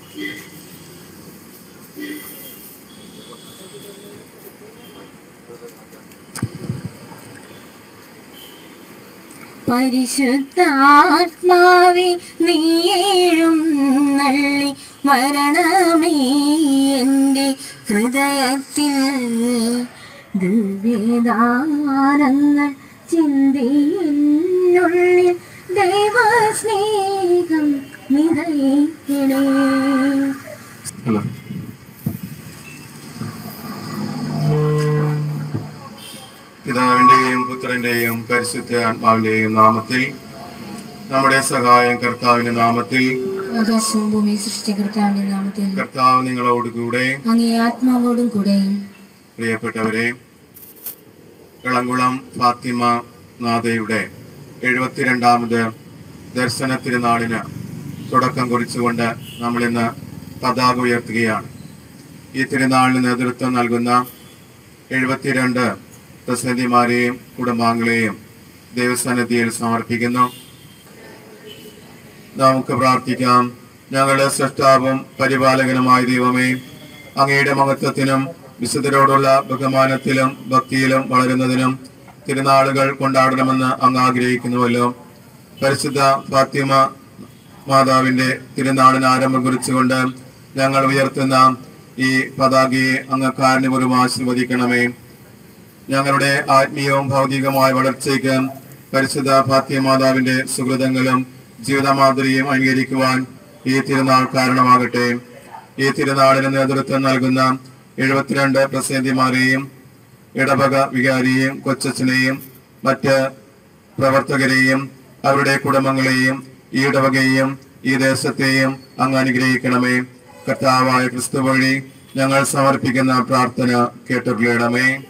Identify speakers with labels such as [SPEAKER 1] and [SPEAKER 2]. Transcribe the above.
[SPEAKER 1] പരിശുദ്ധാത്മാവി നീയേഴും നള്ളി മരണമേ എൻ്റെ ഹൃദയത്തിൽ ദിവ്യദാനങ്ങൾ ചിന്തിയുള്ളിൽ ദൈവസ്നേഹം നിറയ്ക്കണേ
[SPEAKER 2] ഹലോ പിതാവിന്റെയും പുത്രന്റെയും പരിശുദ്ധ ആത്മാവിന്റെയും നാമത്തിൽ നമ്മുടെ സഹായം കർത്താവിന്റെ നാമത്തിൽ
[SPEAKER 1] ആകാശവും ഭൂമി സൃഷ്ടികർത്താവിന്റെ നാമത്തിൽ
[SPEAKER 2] കർത്താവ് നിങ്ങളോടുകൂടെ
[SPEAKER 1] അങ്ങേ ആത്മാവോടും കൂടെ
[SPEAKER 2] പ്രിയപ്പെട്ടവരെ ഇളംകുളം ഫാത്തിമ നാഥയുടെ എഴുപത്തിരണ്ടാമത് ദർശന തിരുനാളിന് തുടക്കം കുറിച്ചുകൊണ്ട് നമ്മൾ ഇന്ന് പതാക ഉയർത്തുകയാണ് ഈ തിരുനാളിന് നേതൃത്വം നൽകുന്ന എഴുപത്തിരണ്ട് പ്രസിദ്ധിമാരെയും കുടുംബാംഗങ്ങളെയും ദൈവസന്നിധിയിൽ സമർപ്പിക്കുന്നു നമുക്ക് പ്രാർത്ഥിക്കാം ഞങ്ങളുടെ സൃഷ്ടാവും പരിപാലകനുമായ ദൈവമേ അങ്ങയുടെ മഹത്വത്തിനും വിശുദ്ധരോടുള്ള ബഹുമാനത്തിലും ഭക്തിയിലും വളരുന്നതിനും തിരുനാളുകൾ കൊണ്ടാടണമെന്ന് അങ്ങ് ആഗ്രഹിക്കുന്നുവല്ലോ പരിശുദ്ധ ഫാത്തിമ മാതാവിന്റെ തിരുനാളിന് ആരംഭം കുറിച്ചുകൊണ്ട് ഞങ്ങൾ ഉയർത്തുന്ന ഈ പതാകയെ അങ്ങ് കാരണപൂർവ്വം ആശീർവദിക്കണമേ ഞങ്ങളുടെ ആത്മീയവും ഭൗതികമായ വളർച്ചയ്ക്ക് പരിശുദ്ധ ഫാത്തിമ മാതാവിന്റെ സുഹൃതങ്ങളും ജീവിതമാതൃയും അംഗീകരിക്കുവാൻ ഈ തിരുനാൾ കാരണമാകട്ടെ ഈ തിരുനാളിന് നേതൃത്വം നൽകുന്ന എഴുപത്തിരണ്ട് പ്രസിദ്ധിമാരെയും ഇടവക വികാരിയെയും കൊച്ചച്ഛനെയും മറ്റ് പ്രവർത്തകരെയും അവരുടെ കുടുംബങ്ങളെയും ഈ ഇടവകയെയും ഈ ദേശത്തെയും അങ്ങ് അനുഗ്രഹിക്കണമേ കർത്താവായ ക്രിസ്തു വഴി ഞങ്ങൾ സമർപ്പിക്കുന്ന പ്രാർത്ഥന കേട്ടുകൊള്ളണമേ